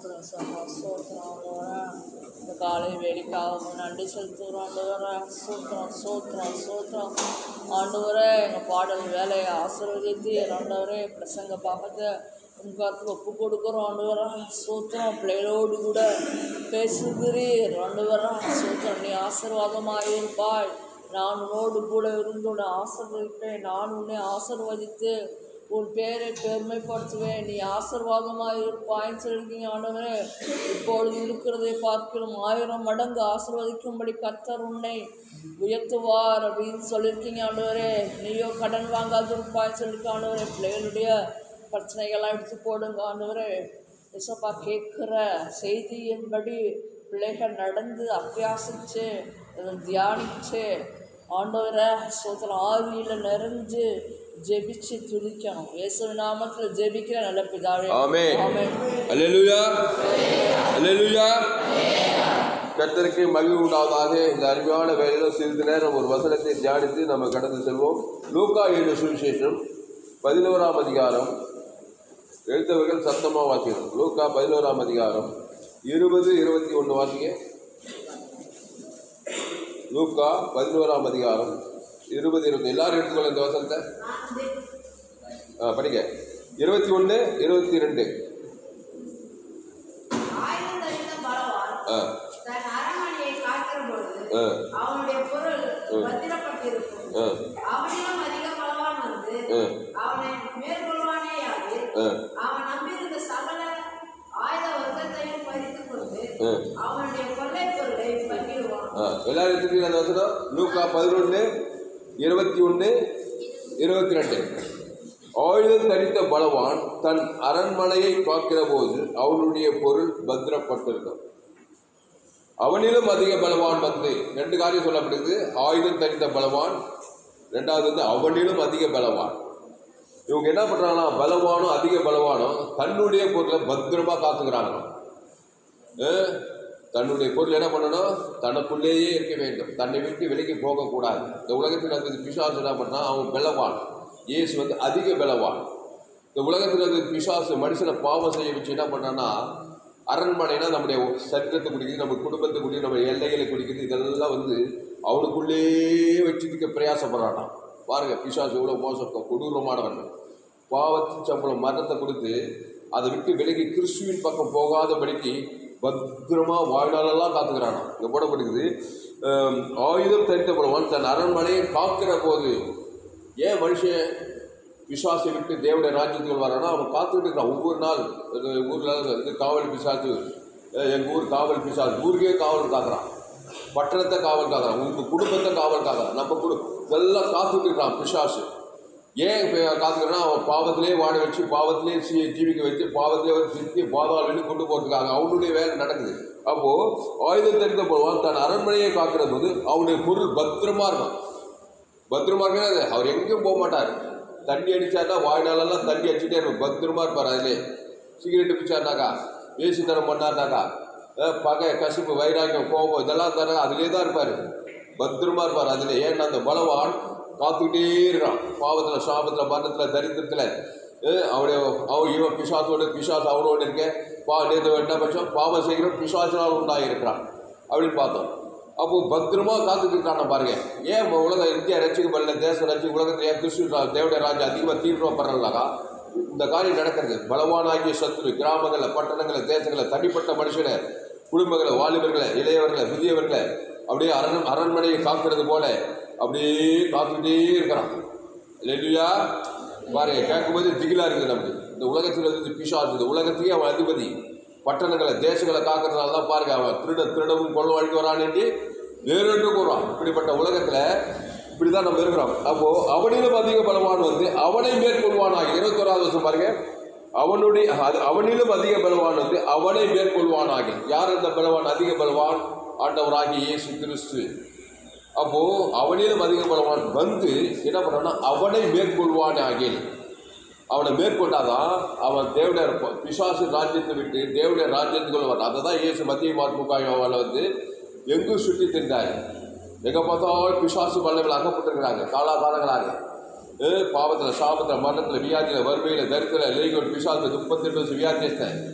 ஸ்தோத்திரம் சகா ஸ்தோத்திரம் ஆண்டவரே இந்த காலை வேலைக்காக நன்றி செலுத்துகிறோம் ஆண்டவரே ஸ்தோத்திரம் ஸ்தோத்திரம் ஸ்தோத்திரம் ஆண்டவரே எங்கள் பாடல் வேலையை ஆசீர்வதித்து ஆண்டவரே பிரசங்க பாகத்தை உங்கள் கருத்தில் ஒப்பு கொடுக்குறோம் ஆண்டவரே ஸ்தோத்திரம் பிள்ளைகளோடு கூட பேசுகிறீர் ஆண்டவரே ஸ்தோத்திரம் நீ ஆசீர்வாதமாக இருப்பாய் நான் உன்னோடு கூட இருந்து உன்னை ஆசீர்வதிப்பேன் நான் உன்னை ஆசீர்வதித்து உன் பேரை பெருமைப்படுத்துவேன் நீ ஆசீர்வாதமாக இருப்பாய்ன்னு சொல்லியிருக்கீங்க ஆண்டவரே இப்பொழுது இருக்கிறதை பார்க்கிறோம் ஆயிரம் மடங்கு ஆசீர்வதிக்கும்படி கர்த்தர் உன்னை உயர்த்துவார் அப்படின்னு சொல்லியிருக்கீங்க ஆண்டவரே நீயோ கடன் வாங்காது இருப்பாய்ன்னு சொல்லியிருக்க ஆண்டவரே பிள்ளைகளுடைய பிரச்சனைகள்லாம் எடுத்து போடுங்க ஆண்டவரே இசப்பா கேட்குற செய்தியின்படி பிள்ளைகள் நடந்து அபியாசிச்சு அதை தியானிச்சு ஆண்டவரை சோத்திரம் ஆவியில் நிறைஞ்சு ஜெபிச்சு துதிக்கணும் இயேசு நாமத்தில் ஜெபிக்கிற நல்ல பிதாவே ஆமென். ஆமென் அல்லேலூயா அல்லேலூயா கர்த்தருக்கு மகிழ்வு உண்டாவதாக இந்த அருமையான வேலையில் சிறிது நேரம் ஒரு வசனத்தை தியானித்து நம்ம கடந்து செல்வோம் லூக்கா ஏழு சுவிசேஷம் பதினோராம் அதிகாரம் எழுத்தவர்கள் சத்தமாக வாசிக்கணும் லூக்கா பதினோராம் அதிகாரம் இருபது இருபத்தி ஒன்று வாசிங்க லூக்கா பதினோராம் அதிகாரம் இருபது இருபது எல்லாரும் எடுத்துக்கொள்ள இந்த வசனத்தை ஆ படிங்க இருபத்தி ஒன்று இருபத்தி ரெண்டு ஆயுதம் தரித்த பலவான் ஆ தன் அரண்மனையை காக்கிற பொழுது ஆ அவனுடைய பொருள் பத்திரப்பட்டிருக்கும் ஆ அவனிலும் அதிக பலவான் வந்து ஆ. அவனை மேற்கொள்வானேயாகி ஆ அவன் நம்பியிருந்த சகல ஆயுத வர்க்கத்தையும் பறித்துக் கொண்டு ஆ. அவனுடைய கொள்ளை பொருளை பங்கிடுவான் ஆ எல்லாரும் எடுத்துட்டீங்க அந்த வசனம் லூக்கா பதினொன்று இருபத்தி ஒன்று இருபத்தி ரெண்டு ஆயுதம் தரித்த பலவான் தன் அரண்மனையை காக்கிற போது அவனுடைய பொருள் பத்திரப்பட்டிருக்கும் அவனிலும் அதிக பலவான் வந்து ரெண்டு காரியம் சொல்லப்படுது ஆயுதம் தரித்த பலவான் ரெண்டாவது வந்து அவனிலும் அதிக பலவான் இவங்க என்ன பண்றாங்கன்னா பலவானும் அதிக பலவானும் தன்னுடைய பொருளை பத்திரமா காத்துக்கிறாங்க அஹ், தன்னுடைய பொருள் என்ன பண்ணணும் தனக்குள்ளேயே இருக்க வேண்டும் தன்னை விட்டு விலகி போகக்கூடாது இந்த உலகத்தில் வந்து பிசாசு என்ன பண்ணா அவன் பலவான் இயேசு வந்து அதிக பலவான் இந்த உலகத்தில் வந்து பிசாசு மனுஷனை பாவம் செய்ய வச்சு என்ன பண்ணான்னா அரண்மனைனா நம்முடைய சரீரத்தை குடிக்குது நம்ம குடும்பத்தை குடிக்குது நம்ம எல்லைகளை குடிக்குது இதெல்லாம் வந்து அவனுக்குள்ளேயே வச்சுக்க பிரயாசப்படுறானாம் பாருங்க பிசாசு எவ்வளோ மோசம் கொடூரமானவன் பாவத்தின் சம்பளம் மரணத்தை கொடுத்து அதை விட்டு விலகி கிறிஸ்துவின் பக்கம் போகாதபடிக்கு பத்திரமா வாழ்நாளெல்லாம் காத்துக்கிறானா இங்கே போடப்படுகிறது ஆம், ஆயுதம் தரித்தப்படுவான் தன் அரண்மனையை காக்கிற போது ஏன் மனுஷன் விசுவாசை விட்டு தேவனுடைய ராஜ்யத்துக்கு வரானா அவன் காத்துக்கிட்டு இருக்கிறான் ஒவ்வொரு நாள் இது ஊரில் இது காவல் பிசாசு அஹ் எங்க ஊர் காவல் பிசாசு ஊருக்கே காவல் காக்குறான் பட்டணத்தை காவல் காக்குறான் உங்க குடும்பத்தை காவல் காக்குறான் நம்ம குடு இதெல்லாம் காத்துக்கிட்டு இருக்கிறான் பிசாசு ஏன் இப்போ காத்துக்கிறனா அவன் பாவத்திலே வாழ வச்சு பாவத்திலே சி- ஜீவிக்க வச்சு பாவத்திலே வந்து சித்தி பாதாளன்னு கொண்டு போகிறதுக்காக அவனுடைய வேலை நடக்குது அப்போ ஆயுதம் தெரிந்த போவான் தன் அரண்மனையை காக்கிற போது அவனுடைய பொருள் பத்திரமா இருக்கும் பத்திரமா இருக்கிறது அவர் எங்கேயும் போக மாட்டார் தண்ணி அடிச்சாருன்னா வாழ்நாளெல்லாம் தண்ணி அடிச்சுட்டே இருக்கும் பத்திரமா இருப்பார் அதிலே சிகரெட்டு பிடிச்சாருனாக்கா வேசித்தனம் பண்ணாருனாக்கா அஹ் பகை கசிப்பு வைராக்கியம் கோபம் இதெல்லாம் தர அதிலே தான் இருப்பார் பத்திரமா இருப்பார் அதிலே ஏன்னா அந்த பலவான் காத்துக்கிட்டே இருக்கான் பாவத்தில் சாபத்தில் மரணத்தில் தரித்திரத்தில் அவனுடைய அவன் இவன் பிசாசோடு பிசாசு அவனோடு இருக்க பா நேற்று என்ன பட்சம் பாவம் செய்கிற பிசாசினால் உண்டாகிருக்கிறான் அப்படின்னு பார்த்தோம் அப்போ பத்திரமா காத்துட்டு இருக்கான பாருங்க ஏன் நம்ம உலக இந்தியா ரசிக்கப்படல தேசம் ரசி உலகத்தில் ஏன் கிறிஸ்து ரா- தேவடைய ராஜ்யம் அதிகமாக தீவிரப்படுறதுனாக்கா இந்த காரியம் நடக்கிறது பலவானாகிய சத்துரு கிராமங்களில் பட்டணங்களில் தேசங்களில் தனிப்பட்ட மனுஷனை குடும்பங்களை வாலிபர்களை இளையவர்களை முதியவர்களை அப்படியே அரண் அரண்மனையை காக்கிறது போல அப்படியே காத்துக்கிட்டே இருக்கிறான் இல்லையா பாருங்க கேட்கும்போது திகிலா இருக்குது நமக்கு இந்த உலகத்தில் வந்து பிசாசு இந்த உலகத்தையே அவன் அதிபதி பட்டணங்களை தேசங்களை காக்கிறதுனால தான் பாருங்க அவன் திருட திருடவும் கொள்ள வழிக்கு வரான்ட்டு வேறொன்று கூறான் இப்படிப்பட்ட உலகத்தில் இப்படி தான் நம்ம இருக்கிறோம் அப்போ அவனிலும் அதிக பலவான் வந்து அவனை மேற்கொள்வானாக இருபத்தோராவது வருஷம் பாருங்க அவனுடைய அது அவனிலும் அதிக பலவான் வந்து அவனை மேற்கொள்வானாக யார் அந்த பலவான் அதிக பலவான் ஆண்டவராகிய இயேசு கிறிஸ்து அப்போ அவனிலும் அதிக பலவான் வந்து என்ன பண்ணான்னா அவனை மேற்கொள்வான் ஆகில் அவனை மேற்கொண்டாதான் அவன் தேவடைய பிசாசு ராஜ்யத்தை விட்டு தேவடைய ராஜ்யத்துக்குள்ள வரான் அதை தான் இயேசு மத்திய மார்க்குக்காயோவால் வந்து எங்கும் சுற்றி திரிந்தார் எங்கே பார்த்தாலும் பிசாசு வல்லவில் அகப்பட்டிருக்கிறாங்க காலாகாலங்களாக ஏ பாவத்தில் சாபத்தில் மரணத்தில் வியாதியில் வறுமையில் தரித்திர லேகோட் பிசாசு முப்பத்தெட்டு வருஷம் வியாதியஸ்தன்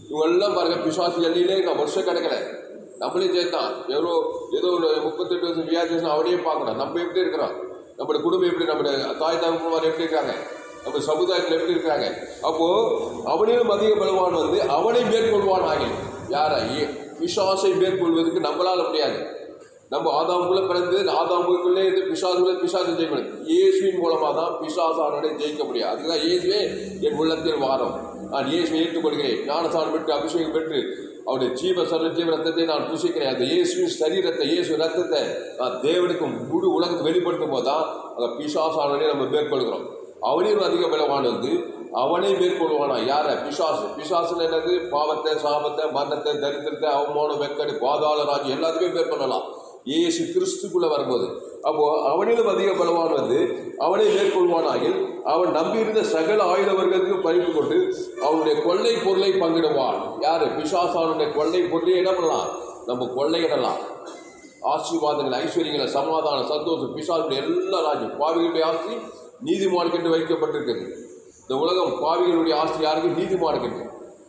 இவங்க எல்லாம் பாருங்க பிசாசு எல்லையிலே நான் வருஷம் கிடைக்கல நம்மளே சேர்த்தான் எவ்வளோ ஏதோ ஒரு முப்பத்தெட்டு வருஷம் வியாதி அவனையே பார்க்கணும் நம்ம எப்படி இருக்கிறோம் நம்மளோட குடும்பம் எப்படி நம்மளோட தாய் தகப்பன்மார் எப்படி இருக்காங்க நம்ம சமுதாயத்தில் எப்படி இருக்காங்க அப்போ அவனிலும் அதிக பலவான் வந்து அவனை மேற்கொள்வான் ஆகிய யாரை ஏ- பிசாசை மேற்கொள்வதற்கு நம்மளால முடியாது நம்ம ஆதாமுக்குள்ள பிறந்து ஆதாமுக்குள்ளே இருந்து பிசாசுக்குள்ளே பிசாசு ஜெயிக்க முடியும் இயேசுவின் மூலமாக தான் பிசாசானனை ஜெயிக்க முடியும் அதுதான் இயேசுவே என் உள்ளத்தில் வாரம் நான் இயேசுவை ஏற்றுக்கொள்கிறேன் ஞானசானம் பெற்று அபிஷேகம் பெற்று அவருடைய ஜீவ சர்வ ஜீவ ரத்தத்தை நான் புசிக்கிறேன் அந்த இயேசுவின் சரீரத்தை இயேசு ரத்தத்தை நான் தேவனுக்கு முழு உலகத்தை வெளிப்படுத்தும் போது தான் அந்த பிசாசானனை நம்ம மேற்கொள்கிறோம் அவனையும் அதிக பலவான் வந்து அவனை மேற்கொள்வானா யார பிசாசு பிசாசுல என்னது பாவத்தை சாபத்தை மரணத்தை தரித்திரத்தை அவமானம் வெக்கடு பாதாள ராஜ்யம் எல்லாத்தையுமே மேற்கொள்ளலாம் இயேசு கிறிஸ்துக்குள்ள வரும்போது அப்போ அவனிலும் அதிக பலவான் வந்து அவனை மேற்கொள்வானாகில் அவன் நம்பியிருந்த சகல ஆயுத வர்க்கத்தையும் பறித்து கொண்டு அவனுடைய கொள்ளை பொருளை பங்கிடுவான் யாரு பிசாசானுடைய கொள்ளை பொருளை என்ன பண்ணலாம் நம்ம கொள்ளையிடலாம் ஆசீர்வாதங்கள் ஐஸ்வர்யங்களை சமாதானம் சந்தோஷம் பிசாசுடைய எல்லா ராஜ்யம் பாவிகளுடைய ஆஸ்தி நீதிமானுக்கென்று வைக்கப்பட்டிருக்கிறது இந்த உலகம் பாவிகளுடைய ஆஸ்தி யாருக்கு நீதிமானுக்கென்று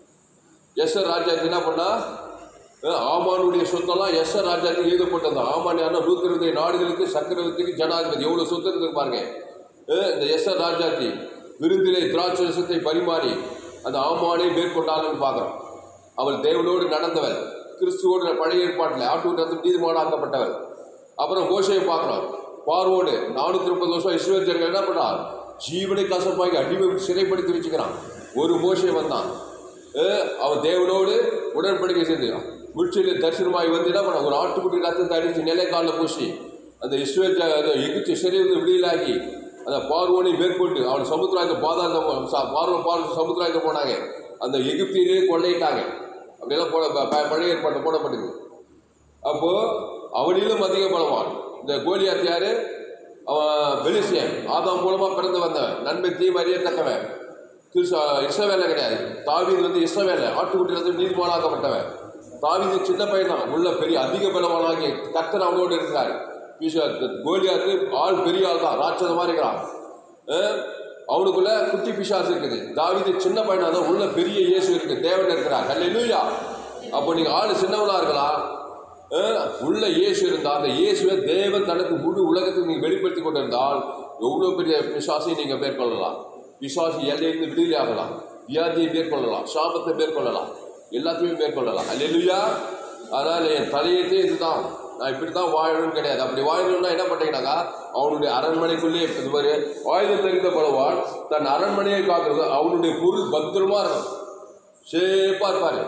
எஸ்ஆர் ராஜாஜி என்ன பண்ணா அஹ் ஆமானுடைய சொத்தெல்லாம் எஸ்ஆர் ராஜாஜி எழுதப்பட்டது ஆமான் யாருன்னா நூத்தி இருபது நாடுகளுக்கு சக்கரவர்த்திக்கு ஜனாதிபதி எவ்வளவு சொத்து இருக்கு பாருங்க அஹ் இந்த எஸ்ஆர் ராஜாஜி விருந்திலே திராட்சை ரசத்தை பரிமாறி அந்த ஆமானை மேற்கொண்டான்னு பார்க்குறோம் அவள் தேவனோடு நடந்தவள் கிறிஸ்துவோடு பழைய ஏற்பாட்டில் ஆட்டு நீதிமானாக்கப்பட்டவள் அப்புறம் மோசையை பார்க்குறோம் பார்வோடு நானூற்றி முப்பது வருஷம் இஸ்ரேல் என்ன பண்ணார் ஜீவனை கசப்பாகி அடிமை விட்டு சிறைப்படுத்தி வச்சுக்கிறான் ஒரு மோசை வந்தான் அஹ் அவன் தேவனோடு உடன்படிக்கை செய்து முற்றில தரிசனமாகி வந்து என்ன பண்ண ஒரு ஆட்டுக்குட்டி ரத்தத்தை அடித்து நிலைக்காலில் பூசி அந்த இஸ்ரேல் ஜ- அந்த எகிப்து சிறையிலிருந்து விடுதலாகி அந்த பார்வோனை மேற்கொண்டு அவன் சமுத்திராயத்தை பாதாளம் பார்வன் பார்வன் சமுத்திராயத்தை போனாங்க அந்த எகிப்திலே கொள்ளையிட்டாங்க அப்படியெல்லாம் போட ப- ப- பழைய ஏற்பாட்டில் போடப்பட்டது அப்போ அவனிலும் அதிக பலவான் இந்த கோலியாத் யாரு அவன் பெலிசியன் ஆதாம் மூலமா பிறந்து வந்தவன் நன்மை தீமை அறியத்தக்கவன் கிறிஸ்து இஸ்ரவேல கிடையாது தாவீது வந்து இஸ்ரவேல ஆட்டுக்குட்டி வந்து நீதிமானாக்கப்பட்டவன் தாவீது சின்ன பையன் தான் உள்ள பெரிய அதிக பலவானாகி கர்த்தர் அவனோடு இருக்கிறார் பிசா- கோலியாத்து ஆள் பெரிய ஆள் தான் ராட்சதமா இருக்கிறான் அஹ் அவனுக்குள்ள குட்டி பிசாசு இருக்குது தாவீது சின்ன பையனா தான் உள்ள பெரிய இயேசு இருக்கு தேவன் இருக்கிறார் அல்லேலூயா அப்போ நீங்க ஆளு சின்னவனா இருக்கலாம் அஹ் உள்ள இயேசு இருந்தால் அந்த இயேசுவை தேவன் தனக்கு முழு உலகத்துக்கு நீங்கள் வெளிப்படுத்தி கொண்டு இருந்தால் எவ்வளோ பெரிய பிசாசை நீங்கள் மேற்கொள்ளலாம் பிசாசு எல்லையிலிருந்து விடுதலை ஆகலாம் வியாதியை மேற்கொள்ளலாம் சாபத்தை மேற்கொள்ளலாம் எல்லாத்தையுமே மேற்கொள்ளலாம் அல்லேலூயா அதனால் என் தலையத்தே இதுதான் நான் இப்படி தான் வாழணும்னு கிடையாது அப்படி வாழணும்னா என்ன பண்ணீங்கன்னாக்கா அவனுடைய அரண்மனைக்குள்ளேயே இது மாதிரி ஆயுதம் தெரிந்த பலவான் தன் அரண்மனையை காக்கிறது அவனுடைய பொருள் பத்திரமா இருக்கும் சேப்பா இருப்பாரு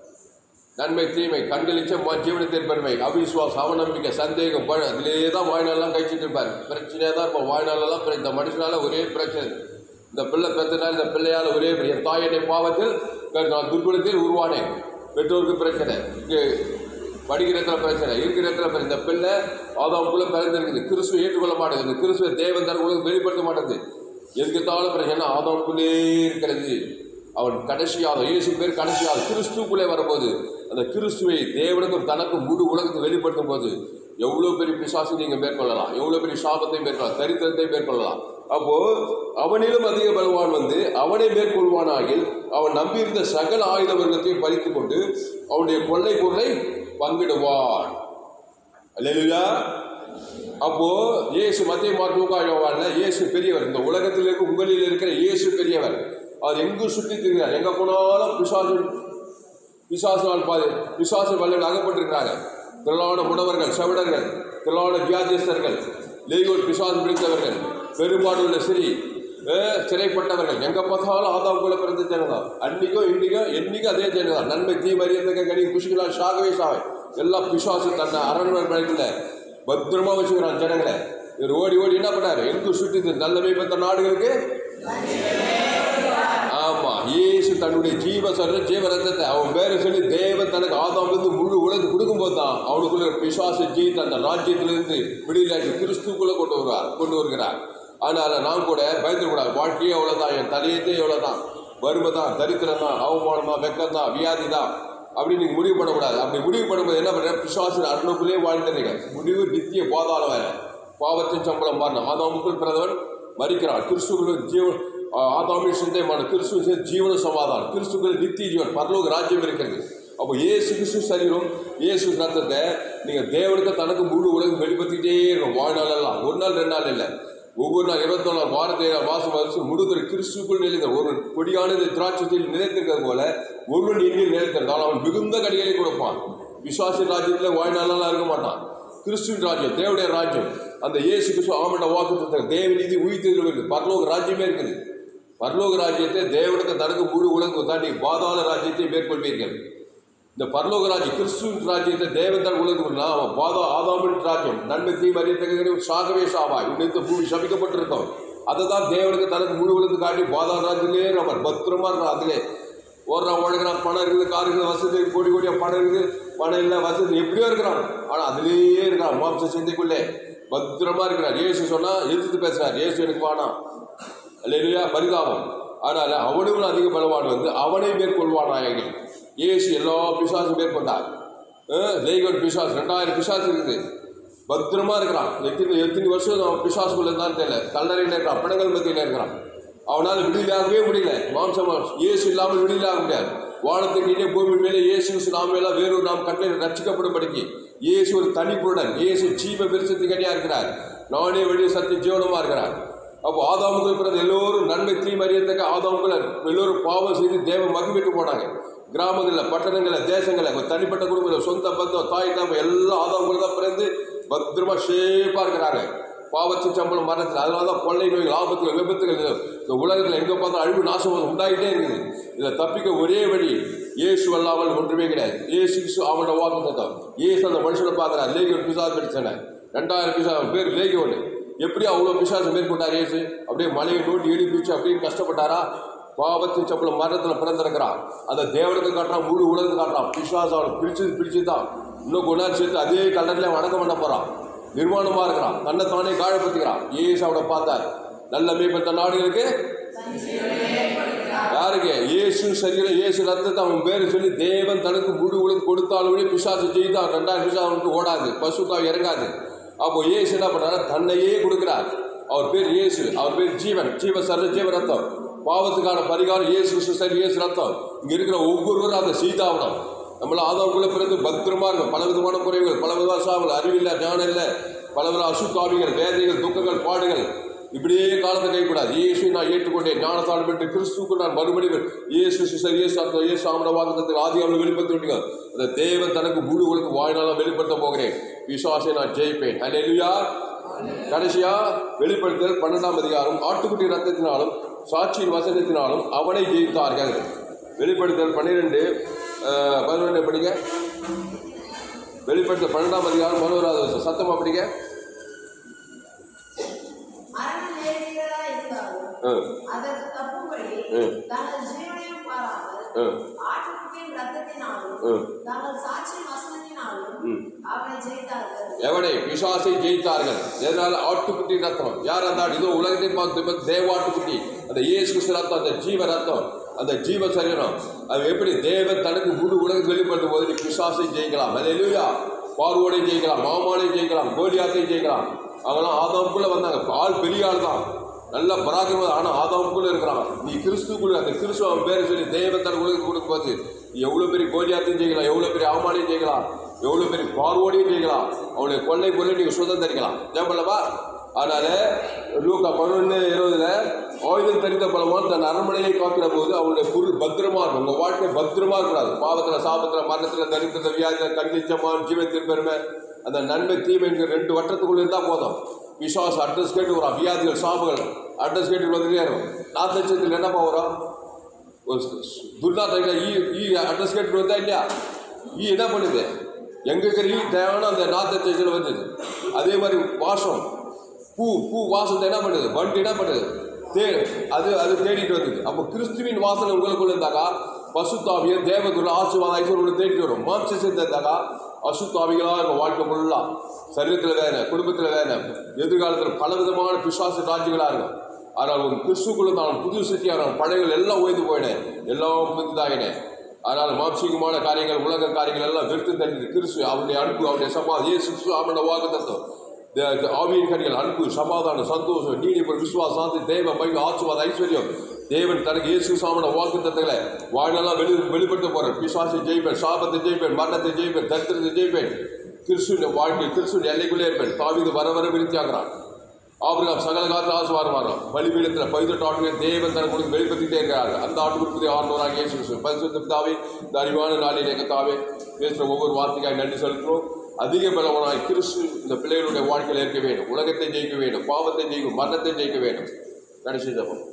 நன்மை தீமை கண்களிச்சம் ஜீவனத்தின் பெருமை அவிசுவாசம் அவநம்பிக்கை சந்தேகம் பழ அதிலே தான் வாழ்நாளெல்லாம் கழிச்சிட்டு இருப்பார் பிரச்சனையாக தான் இருப்போம் வாழ்நாளெல்லாம் பிர- இந்த மனுஷனால ஒரே பிரச்சனை இந்த பிள்ளை பெற்றனால இந்த பிள்ளையால் ஒரே பிரச்சனை. என் தாயனை பாவத்தில் பெ- நான் துர்குணத்தில் உருவானேன் பெற்றோருக்கு பிரச்சனை இங்கே படிக்கிற இடத்துல பிரச்சனை இருக்கிற இடத்துல பிரச்சனை. இந்த பிள்ளை ஆதாமுக்குள்ள பிறந்திருக்குது கிறிஸ்துவை ஏற்றுக்கொள்ள மாட்டேங்குது கிறிஸ்துவ தேவன் தர உலகம் வெளிப்படுத்த மாட்டேங்குது எதுக்குத்தாலும் பிரச்சனை ஆதாமுக்குள்ளே இருக்கிறது அவன் கடைசியாக இயேசு பேர் கடைசியாக கிறிஸ்துக்குள்ளே வரும்போது அந்த கிறிஸ்துவை தேவனுக்கு தனக்கு முழு உலகத்தை வெளிப்படுத்தும் போது எவ்வளோ பெரிய பிசாசை நீங்கள் மேற்கொள்ளலாம் எவ்வளோ பெரிய சாபத்தை மேற்கொள்ளலாம் தரித்திரத்தை மேற்கொள்ளலாம் அப்போ அவனிலும் அதிக பலவான் வந்து அவனை மேற்கொள்வானாகில் அவன் நம்பியிருந்த சகல ஆயுத வர்க்கத்தையும் பறித்து கொண்டு அவனுடைய கொள்ளை பொருளை பங்கிடுவான் அல்லேலூயா அப்போ இயேசு மத்திய மாற்றுவாழ்ல இயேசு பெரியவர் இந்த உலகத்தில் இருக்க உங்களில் இருக்கிற இயேசு பெரியவர் அவர் எங்கும் சுற்றி திரிகிறார் எங்க போனாலும் பிசாசு பிசாசினால் பாதி பிசாசு வல்லல் அகப்பட்டிருக்கிறாங்க திரளான முடவர்கள் செவிடர்கள் திரளான வியாதியஸ்தர்கள் லேயோர் பிசாசு பிடித்தவர்கள் பெரும்பாடுள்ள சிறி அஹ், சிறைப்பட்டவர்கள் எங்க பார்த்தாலும் ஆதாவுக்குள்ள பிறந்த ஜனதான் அன்னைக்கும் இன்னைக்கும் என்னைக்கும் அதே ஜனதான் நன்மை தீமறியத்தக்க கனி குஷிகளா சாகவே சாவை எல்லா பிசாசு தன்னை அரண்மனைக்குள்ள பத்திரமா வச்சுக்கிறான் ஜனங்களை இவர் ஓடி ஓடி என்ன பண்ணாரு எங்கு சுற்றி நல்லவை பெற்ற நாடுகளுக்கு ஆமா இயேசு தன்னுடைய ஜீவ சொல்ற ஜீவ ரத்தத்தை அவன் பேரை சொல்லி தேவன் தனக்கு ஆதாமிலிருந்து முழு உலகம் கொடுக்கும்போது தான் அவனுக்குள்ள ஒரு பிசாசு ஜெயித்து அந்த ராஜ்யத்திலிருந்து விடுதலாக்கி கிறிஸ்துக்குள்ள கொண்டு வருவார் கொண்டு வருகிறார் அதனால நான் கூட பயந்துக்கூடாது வாழ்க்கையே அவ்வளோதான் என் தலையத்தே எவ்வளோதான் வறுமை தான் தரித்திரம் தான் அவமானம் தான் வெக்கம் தான் வியாதி தான் அப்படின்னு நீங்கள் முடிவு பண்ணக்கூடாது அப்படி முடிவு பண்ணும்போது என்ன பண்ணுற பிசாசு அருணுக்குள்ளேயே வாழ்ந்துருங்க முடிவு நித்திய போதாளம் வேற பாவத்தின் சம்பளம் மாறணும் ஆதாமுக்குள் பிறந்தவன் மறிக்கிறான் கிறிஸ்துக்குள் ஜீவ ஆதாமின் சிந்தைமான கிறிஸ்துவ ஜீவன சமாதானம் கிறிஸ்துக்கள் நித்திய ஜீவன் பரலோக ராஜ்யம் இருக்கிறது அப்போ ஏசு கிறிஸ்து சரீரம் இயேசு ரத்தத்தை நீங்கள் தேவனுக்கு தனக்கு முழு உலகம் வெளிப்படுத்திக்கிட்டே இருக்கும் வாழ்நாள் எல்லாம் ஒரு நாள் ரெண்டு நாள் இல்லை ஒவ்வொரு நாள் இருபத்தி நாலு வாரத்தை மாதம் வருஷம் முழுதுற கிறிஸ்துக்குள் நிலைத்த ஒரு கொடியானது திராட்சத்தில் நிலைத்திருக்கிறது போல ஒருவன் எண்ணில் நிலைத்திருந்தால் அவன் மிகுந்த கடிகளை கொடுப்பான் விசுவாசி ராஜ்யத்தில் வாழ்நாளெல்லாம் இருக்க மாட்டான் கிறிஸ்துவின் ராஜ்யம் தேவனுடைய ராஜ்யம் அந்த இயேசு கிறிஸ்து ஆமண்ட வாக்கு தேவ நீதி உயிர்த்தெழுதல் இருக்குது பரலோக ராஜ்யமே இருக்குது பரலோக ராஜ்யத்தை தேவனுக்கு தனக்கு முழு உலகம் தாண்டி பாதாள ராஜ்யத்தை மேற்கொள்வீர்கள் இந்த பரலோக ராஜ்யம் கிறிஸ்துவின் ராஜ்யத்தை தேவன் தான் உலகத்துக்குள்ளா அவன் பாதா ஆதாமின் ராஜ்யம் நன்மை தீ அறியத்தக்க சாகவே சாவாய் உன்னித்த பூமி சபிக்கப்பட்டிருக்கோம் அதை தான் தேவனுக்கு தனக்கு முழு உலகத்து காட்டி பாதாள ராஜ்யத்திலே நம்ம பத்திரமா இருக்கிறோம் அதிலே ஓடுறான் ஓடுகிறான் பணம் இருக்குது கார் இருக்குது வசதி இருக்குது, கோடி கோடியாக பணம் இருக்குது பணம் இல்லை வசதி எப்படியோ இருக்கிறான் ஆனால் அதிலேயே இருக்கிறான் மாம்ச சிந்தைக்குள்ளே பத்திரமா இருக்கிறார் இயேசு சொன்னா எதிர்த்து பேசுறார் இயேசு எனக்கு வேணாம் இல்லையா பரிதாபம் ஆனால் அவனும் அதிக பலவான் வந்து அவனை மேற்கொள்வானாயங்கள் இயேசு எல்லா பிசாசும் மேற்கொண்டார் லேகன் பிசாஸ் ரெண்டாயிரம் பிசாசு இருக்குது பத்திரமா இருக்கிறான் எத்தனை எத்தனை வருஷம் அவன் பிசாசுக்குள்ள இருந்தான்னு தெரியல கல்லறையில் இருக்கிறான் பிணங்கள் மத்தியில் இருக்கிறான் அவனால் விடுதலையாகவே முடியல மாம்சம் இயேசு இல்லாமல் விடுதலையாக முடியாது வானத்தின் கீழே பூமி மேலே இயேசு நாம் எல்லாம் வேறொரு நாம் கட்டளை ரட்சிக்கப்படும்படிக்கு இயேசு ஒரு தனிப்புடன் இயேசு ஜீவ விருசத்துக்கு அடியா இருக்கிறார் நானே வழி சத்திய ஜீவனமா இருக்கிறார் அப்போ ஆதாமுக்கு பிறந்த எல்லோரும் நன்மை தீமை அறியத்தக்க ஆதாமுக்குள்ள எல்லோரும் பாவம் செய்து தேவ மகிழ்விட்டு போனாங்க கிராமங்களில் பட்டணங்களில் தேசங்களில் ஒரு தனிப்பட்ட குடும்பத்தில் சொந்த பந்தம் தாய் தாம எல்லாம் ஆதாமுக்குள்ள தான் பிறந்து பத்திரமா ஷேப்பாக இருக்கிறாங்க பாவத்தின் சம்பளம் மரணத்தில் அதனால தான் கொள்ளை நோய்கள் ஆபத்துகள் விபத்துகள் இது. இந்த உலகத்தில் எங்கே பார்த்தாலும் அழிவு நாசம் உண்டாகிட்டே இருக்குது இதில் தப்பிக்க ஒரே வழி இயேசு அல்லாமல் ஒன்றுமே கிடையாது இயேசு கிறிஸ்து அவனோட வாக்கு தத்தம் இயேசு அந்த மனுஷனை பார்க்குறார் லேகியோன் பிசாசு கிடைச்சன ரெண்டாயிரம் பிசா பேர் லேகியோன் எப்படி அவ்வளோ பிசாசு மேற்கொண்டார் இயேசு அப்படியே மலையை நோண்டி எழுப்பி வச்சு அப்படியே கஷ்டப்பட்டாரா பாவத்தின் சம்பளம் மரணத்தில் பிறந்திருக்கிறான் அதை தேவனுக்கு காட்டுறான் முழு உலகத்துக்கு காட்டுறான் பிசாசு அவனை பிடிச்சது பிடிச்சு தான் இன்னும் கொஞ்ச நாள் சேர்த்து அதே கல்லறையில் வணக்கம் பண்ண போகிறான் நிர்மாணமாக இருக்கிறான் தன்னை தானே காயப்படுத்துகிறான் இயேசு அவனை பார்த்தார் நல்ல மேம்பட்ட நாடுகளுக்கு யாருக்கு இயேசு சரீரம் இயேசு ரத்தத்தை அவன் பேரை சொல்லி தேவன் தனக்கு முழு உலகம் கொடுத்தாலுமே பிசாசு ஜெயித்தான் ரெண்டாயிரம் பிசா அவனுக்கு ஓடாது பசுத்தாவை இறங்காது அப்போ இயேசு என்ன பண்றாரு தன்னையே கொடுக்கிறார் அவர் பேர் இயேசு அவர் பேர் ஜீவன் ஜீவ சர ஜீவ ரத்தம் பாவத்துக்கான பரிகாரம் இயேசு கிறிஸ்து சரி இயேசு ரத்தம் இங்க இருக்கிற ஒவ்வொருவரும் அதை செய்தாகணும் நம்மள ஆதவக்குள்ள பிறந்து பத்திரமா இருக்கும் பல விதமான குறைவுகள் பல விதமான சாவல் அறிவில்லை ஞானம் இல்லை பல வித அசுத்தாவிகள் வேதைகள் துக்கங்கள் பாடுகள் இப்படியே காலத்தை கைக்கூடாது இயேசு நான் ஏற்றுக்கொண்டேன் ஞானத்தால் பெற்று கிறிஸ்துக்கு நான் மறுபடியும் இயேசு சிசர் இயேசு அந்த இயேசு ஆமட வாக்குத்தத்தில் ஆதி அவளை வெளிப்படுத்தி விட்டீங்க அந்த தேவன் தனக்கு முழு உலக வாழ்நாளாக வெளிப்படுத்த போகிறேன் விசுவாசை நான் ஜெயிப்பேன் அல்லேலூயா கடைசியா வெளிப்படுத்தல் பன்னெண்டாம் அதிகாரம் ஆட்டுக்குட்டி ரத்தத்தினாலும் சாட்சியின் வசனத்தினாலும் அவனை ஜெயித்தார்கள் வெளிப்படுத்தல் பன்னிரெண்டு பதினொன்று படிங்க வெளிப்படுத்தல் பன்னெண்டாம் அதிகாரம் பதினோராவது வருஷம் சத்தமா படிங்க மரண நேரிகளா இருந்தாலும் ஆ, அதற்கு தப்பும்படி ம். தங்கள் ஜீவனையும் பாராமல் ஆ, ஆட்டுக்குட்டியின் ரத்தத்தினாலும் ம். தங்கள் சாட்சி வசனத்தினாலும் ம். அவனை ஜெயித்தார்கள் எவனை பிசாசை ஜெயித்தார்கள் எதனால் ஆட்டுக்குட்டி ரத்தம் யார் அந்த ஆடு? இதோ உலகத்தை பார்த்து தேவாட்டுக்குட்டி அந்த இயேசு கிறிஸ்து ரத்தம் அந்த ஜீவ ரத்தம் அந்த ஜீவ சரீரம் அது எப்படி தேவன் தனக்கு முழு உலகம் வெளிப்படுத்தும் போது நீ பிசாசை ஜெயிக்கலாம் அது எழுதியா பார்வோடை ஜெயிக்கலாம் மாமானை ஜெயிக்கலாம் கோலியாத்தை ஜெயிக்கலாம் அவங்களாம் ஆதாமுக்குள்ள வந்தாங்க ஆள் பெரிய ஆள் தான் நல்ல பராக்கிரமம் ஆனால் ஆதாமுக்குள்ள இருக்கிறான் நீ கிறிஸ்துக்குள்ள அந்த கிறிஸ்து அவன் பேரை சொல்லி தேவன் தன் உலகத்துக்கு கொடுக்கும்போது நீ எவ்வளோ பெரிய கோலியாத்தையும் ஜெயிக்கலாம் எவ்வளோ பெரிய அவமானையும் ஜெயிக்கலாம் எவ்வளோ பெரிய பார்வோடையும் ஜெயிக்கலாம் அவனுடைய கொள்ளை கொள்ளை நீங்கள் சுதந்திரிக்கலாம் ஜெயப்பல்லவா அதனால லூக்கா பதினொன்று இருபதுல ஆயுதம் தரித்த பலமான் தன் அரண்மனையை காக்கிற போது அவனுடைய பொருள் பத்திரமா இருக்கும் உங்கள் வாழ்க்கை பத்திரமா இருக்கக்கூடாது பாவத்தில் சாபத்தில் மரணத்தில் தரித்திரத்தில் வியாதியில் கண்டிச்சமான் ஜீவத்தின் பெருமை அந்த நன்மை தீமைங்கிற ரெண்டு வட்டத்துக்குள்ள இருந்தால் போதும் விசுவாச அட்ரஸ் கேட்டு வரும் வியாதிகள் சாபங்கள் அட்ரஸ் கேட்டு வந்துட்டே இருக்கும் நாத்தச்சத்தில் என்னப்பா வரும் ஒரு துர்நாத்தையில் ஈ ஈ அட்ரஸ் கேட்டு வந்தா இல்லையா ஈ என்ன பண்ணுது எங்க இருக்கிற ஈ தேவையான அந்த நாத்தச்சத்தில் வந்தது அதே மாதிரி வாசம் பூ பூ வாசத்தை என்ன பண்ணுது வண்டு என்ன பண்ணுது தே அது அது தேடிட்டு வந்தது அப்போ கிறிஸ்துவின் வாசனை உங்களுக்குள்ள இருந்தாக்கா பசுத்தாவிய தேவகுல ஆசீர்வாத ஐஸ்வர்யம் தேடிட்டு வரும் மாம்சத்தை இருந்தாக்கா அசுத்தாவிகளாக இருக்கும் வாழ்க்கை ஃபுல்லாக சரீரத்தில் வேதனை குடும்பத்தில் வேதனை எதிர்காலத்தில் பலவிதமான பிசாசு ராஜ்யங்களாக இருக்கும் ஆனால் உன் கிறிஸ்துக்குள்ள நான் புது சக்தியான பழையகள் எல்லாம் ஓய்ந்து போயினேன் எல்லாம் புதிதாகினேன் அதனால் மாம்சீகமான காரியங்கள் உலக காரியங்கள் எல்லாம் வெறுத்து தள்ளி கிறிஸ்து அவருடைய அன்பு அவருடைய சமா இயேசு கிறிஸ்து அவனுடைய வாக்கு தத்துவம் இந்த ஆவியின் கனிகள் அன்பு சமாதானம் சந்தோஷம் நீடிப்பு விசுவாசம் சாந்தி தேவ மைவு ஆசுவாத ஐஸ்வர்யம் தேவன் தனக்கு இயேசு சாமன வாக்கு தத்தங்களை வாழ்நாளா வெளி வெளிப்படுத்த போறேன் பிசாசை ஜெயிப்பேன் சாபத்தை ஜெயிப்பேன் மரணத்தை ஜெயிப்பேன் தரித்திரத்தை ஜெயிப்பேன் கிறிஸ்துவின் வாழ்க்கை கிறிஸ்துவின் எல்லைக்குள்ளே இருப்பேன் தாவீது வர வர விருத்தியாகிறான் ஆபிரகாம் சகல காலத்தில் ஆசுவாரமாகிறான் பலிபீடத்தில் பதினெட்டு ஆண்டுகள் தேவன் தனக்கு கொடுத்து வெளிப்படுத்திட்டே இருக்கிறார் அந்த ஆண்டு ஆண்டவராக இயேசு கிறிஸ்து பரிசுத்த பிதாவே இந்த அறிவான நாளில் எங்கள் தாவே பேசுகிற ஒவ்வொரு வார்த்தைக்காக நன்றி செலுத்துகிறோம் அதிக பலவனாய் கிறிஸ்து இந்த பிள்ளைகளுடைய வாழ்க்கையில் இருக்க வேண்டும் உலகத்தை ஜெயிக்க வேண்டும் பாவத்தை ஜெயிக்கும் மரணத்தை ஜெயிக்க வேண்டும் கடைசி ஜபம்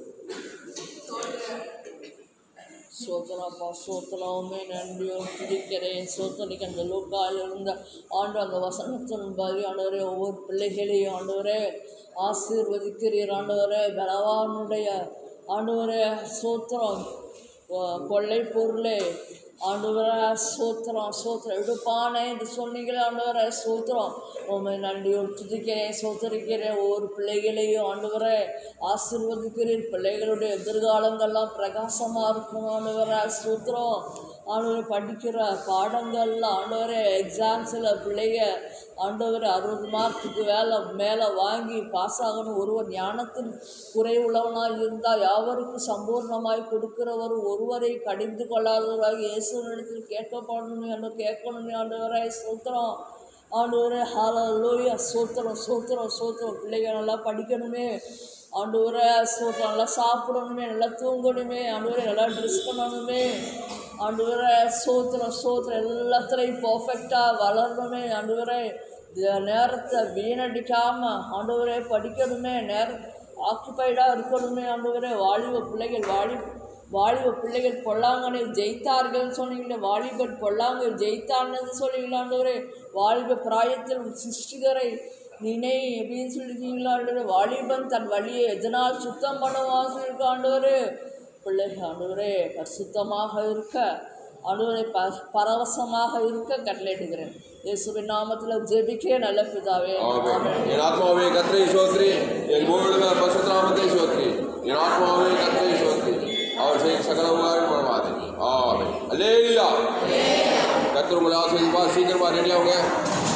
சோத்தனப்பா சோத்தனவுமே நன்றியும் துதிக்கிறேன் சோத்தனைக்கு அந்த லோக்கால் இருந்த ஆண்டு அந்த வசனத்தின் பதி ஆண்டவரே ஒவ்வொரு பிள்ளைகளையும் ஆண்டவரே ஆசீர்வதிக்கிறீர் ஆண்டவரே பலவானுடைய ஆண்டவரே சோத்திரம் கொ- கொள்ளை பொருளே ஆண்டவரே சோத்திரம் சோத்திரம் எடுப்பானே என்று சொன்னீங்களே ஆண்டவரே சோத்திரம் உண்மை நன்றியோடு துதிக்கிறேன் சோத்தரிக்கிறேன் ஒவ்வொரு பிள்ளைகளையும் ஆண்டவரே ஆசீர்வதிக்கிறீர் பிள்ளைகளுடைய எதிர்காலங்கள்லாம் பிரகாசமாக இருக்கும் ஆண்டவரே சோத்திரம் ஆண்டவர் படிக்கிற பாடங்கள்ல ஆண்டவரே எக்ஸாம்ஸில் பிள்ளைங்க ஆண்டவர் அறுபது மார்க்குக்கு வேலை மேலே வாங்கி பாஸ் ஆகணும் ஒருவர் ஞானத்தின் குறைவுள்ளவனாய் இருந்தால் யாவருக்கும் சம்பூர்ணமாய் கொடுக்கிறவர் ஒருவரை கடிந்து கொள்ளாதவராக இயேசுனிடத்தில் கேட்கப்படணும் என்று கேட்கணும் ஆண்டவரே சூத்திரம் ஆண்டவரே ஹalleluya சூத்திரம் சூத்திரம் சூத்திரம் பிள்ளைங்க நல்லா படிக்கணுமே ஆண்டவரே சூத்திரம் நல்லா சாப்பிடணுமே நல்லா தூங்கணுமே ஆண்டவரே நல்லா ட்ரெஸ் பண்ணணுமே ஆண்டவரே சோத்திரம் சோத்திரம் எல்லாத்துலேயும் பர்ஃபெக்டாக வளரணுமே ஆண்டவரே இந்த நேரத்தை வீணடிக்காம ஆண்டவரே படிக்கணுமே நேரம் ஆக்குப்பைடாக இருக்கணுமே ஆண்டவரே வாலிப பிள்ளைகள் வாலி வாலிப பிள்ளைகள் பொல்லாங்கனில் ஜெயித்தார்கள் சொன்னீங்களே வாலிபர் பொல்லாங்க ஜெயித்தான்னு சொன்னீங்களா ஆண்டவரே வாலிப பிராயத்தில் சிருஷ்டிகரை நினை அப்படின்னு சொல்லியிருக்கீங்களா ஆண்டவரே வாலிபன் தன் வழியை எதனால் சுத்தம் பண்ணுவான்னு சொல்லியிருக்க ஆண்டவரே பிள்ளைகள் ஆண்டவரே பரிசுத்தமாக இருக்க ஆண்டவரை ப பரவசமாக இருக்க கட்டளையிடுகிறேன் இயேசுவின் நாமத்தில் ஜெபிக்க நல்ல பிதாவே ஆமென். என் ஆத்மாவே கத்திரை சோத்ரி என் முழுவதுமே பசுத்தாமத்தை சோத்ரி என் ஆத்மாவே கத்திரை சோத்ரி அவர் செய்யும் சகல உலகம் பரவாது ஆமே அல்லேலியா கத்திர உங்களை ஆசிரியப்பா சீக்கிரமா ரெடி ஆகுங்க